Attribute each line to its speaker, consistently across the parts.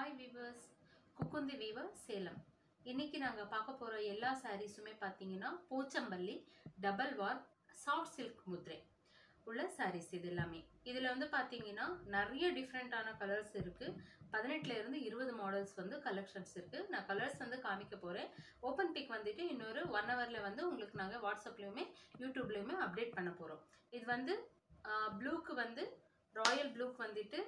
Speaker 1: hi weavers குக்குந்தி weaver Salem இன்னைக்கு நாங்கள் பார்க்க போகிற எல்லா சாரீஸுமே பார்த்தீங்கன்னா Pochampalli double warp soft silk முத்ரை உள்ள சாரீஸ் இது எல்லாமே இதில் வந்து பார்த்தீங்கன்னா நிறைய டிஃப்ரெண்ட்டான கலர்ஸ் இருக்குது பதினெட்டுலேருந்து இருபது மாடல்ஸ் வந்து கலெக்ஷன்ஸ் இருக்குது நான் கலர்ஸ் வந்து காமிக்க போகிறேன் ஓப்பன் பிக் வந்துட்டு இன்னொரு ஒன் ஹவரில் வந்து உங்களுக்கு நாங்கள் வாட்ஸ்அப்லேயுமே யூடியூப்லேயுமே அப்டேட் பண்ண போகிறோம் இது வந்து ப்ளூக்கு வந்து ராயல் ப்ளூக்கு வந்துட்டு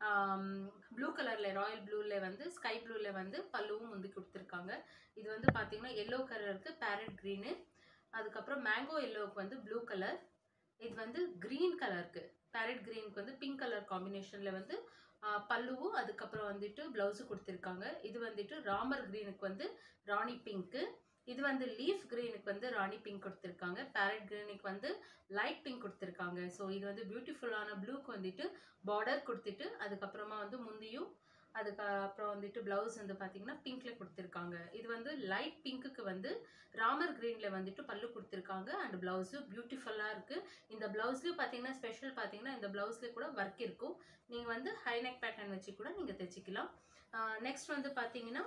Speaker 1: ப்ளூ கலரில் ராயல் ப்ளூவில் வந்து ஸ்கை ப்ளூவில் வந்து பல்லுவும் வந்து கொடுத்துருக்காங்க இது வந்து பார்த்தீங்கன்னா எல்லோ கலருக்கு பேரட் க்ரீனு அதுக்கப்புறம் மேங்கோ எல்லோவுக்கு வந்து ப்ளூ கலர் இது வந்து க்ரீன் கலருக்கு பேரட் க்ரீனுக்கு வந்து பிங்க் கலர் காம்பினேஷனில் வந்து ஆஹ், பல்லுவும் அதுக்கப்புறம் வந்துட்டு ப்ளவுஸு கொடுத்துருக்காங்க இது வந்துட்டு ராமர் க்ரீனுக்கு வந்து ராணி பிங்க்கு இது வந்து லீஃப் க்ரீனுக்கு வந்து ராணி பிங்க் கொடுத்துருக்காங்க பேரட் க்ரீனுக்கு வந்து லைட் பிங்க் கொடுத்துருக்காங்க ஸோ இது வந்து பியூட்டிஃபுல்லான ப்ளூக்கு வந்துட்டு பார்டர் கொடுத்துட்டு அதுக்கப்புறமா வந்து முந்தியும் அதுக்கு அப்புறம் வந்துட்டு ப்ளவுஸ் வந்து பார்த்தீங்கன்னா பிங்க்ல கொடுத்துருக்காங்க இது வந்து லைட் பிங்க்குக்கு வந்து ராமர் க்ரீனில் வந்துட்டு பல்லு கொடுத்துருக்காங்க அண்ட் ப்ளவுஸு பியூட்டிஃபுல்லாக இருக்குது இந்த ப்ளவுஸ்லேயும் பார்த்தீங்கன்னா ஸ்பெஷல் பார்த்தீங்கன்னா இந்த ப்ளவுஸ்லேயே கூட ஒர்க் இருக்கும் நீங்கள் வந்து ஹைநெக் பேட்டர்ன் வச்சு கூட நீங்கள் தைச்சிக்கலாம் நெக்ஸ்ட் வந்து பார்த்தீங்கன்னா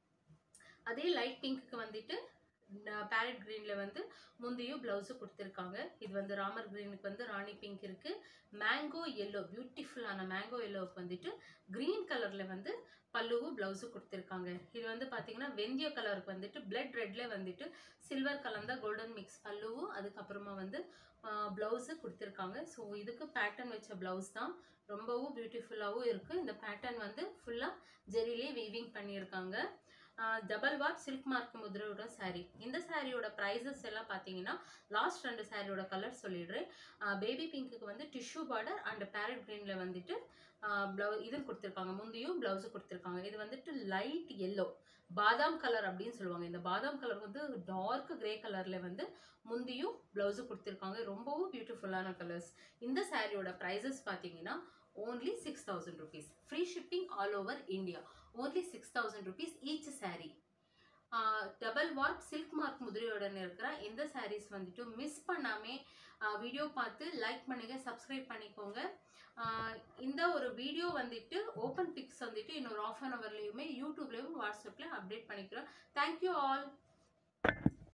Speaker 1: அதே லைட் பிங்க்குக்கு வந்துட்டு பேரட் க்ரீனில் வந்து முந்தையும் ப்ளவுஸு கொடுத்துருக்காங்க இது வந்து ராமர் க்ரீனுக்கு வந்து ராணி பிங்க் இருக்குது மேங்கோ எல்லோ பியூட்டிஃபுல்லான மேங்கோ எல்லோவுக்கு வந்துட்டு க்ரீன் கலரில் வந்து பல்லுவும் ப்ளவுஸு கொடுத்துருக்காங்க இது வந்து பார்த்தீங்கன்னா வெந்தய கலருக்கு வந்துட்டு பிளட் ரெட்ல வந்துட்டு சில்வர் கலந்த கோல்டன் மிக்ஸ் பல்லுவும் அதுக்கப்புறமா வந்து ப்ளவுஸு கொடுத்துருக்காங்க ஸோ இதுக்கு பேட்டர்ன் வச்ச ப்ளவுஸ் தான் ரொம்பவும் பியூட்டிஃபுல்லாகவும் இருக்குது இந்த பேட்டர்ன் வந்து ஃபுல்லாக ஜெரிலே வீவிங் பண்ணியிருக்காங்க டபுள் வாட் சில்க் மார்க் முதிரையோட saree இந்த சாரியோட ப்ரைஸஸ் எல்லாம் பார்த்தீங்கன்னா லாஸ்ட் ரெண்டு சாரியோட கலர் சொல்லிடுறேன் பேபி பிங்க்குக்கு வந்து டிஷ்யூ பார்டர் அண்ட் பேரட் க்ரீனில் வந்துட்டு ப்ளவு இது கொடுத்துருக்காங்க முந்தியும் ப்ளவுஸு கொடுத்துருக்காங்க இது வந்துட்டு லைட் எல்லோ பாதாம் கலர் அப்படின்னு சொல்லுவாங்க இந்த பாதாம் கலர் வந்து டார்க் கிரே கலரில் வந்து முந்தியும் ப்ளவுஸு கொடுத்துருக்காங்க ரொம்பவும் பியூட்டிஃபுல்லான கலர்ஸ் இந்த சாரியோட ப்ரைஸஸ் பார்த்தீங்கன்னா only six thousand rupees free shipping all over India only six thousand rupees each saree double வாட் சில்க் மார்க் முதிரையுடன் இருக்கிற இந்த sarees வந்துட்டு மிஸ் பண்ணாமல் வீடியோ பார்த்து லைக் பண்ணுங்க சப்ஸ்கிரைப் பண்ணிக்கோங்க ஆஹ் இந்த ஒரு வீடியோ வந்துட்டு ஓப்பன் பிக்ஸ் வந்துட்டு இன்னொரு ஆஃப் அன் ஹவர்லேயுமே யூடியூப்லேயும் வாட்ஸ்அப்பில் அப்டேட் பண்ணிக்கிறோம் தேங்க்யூ ஆல்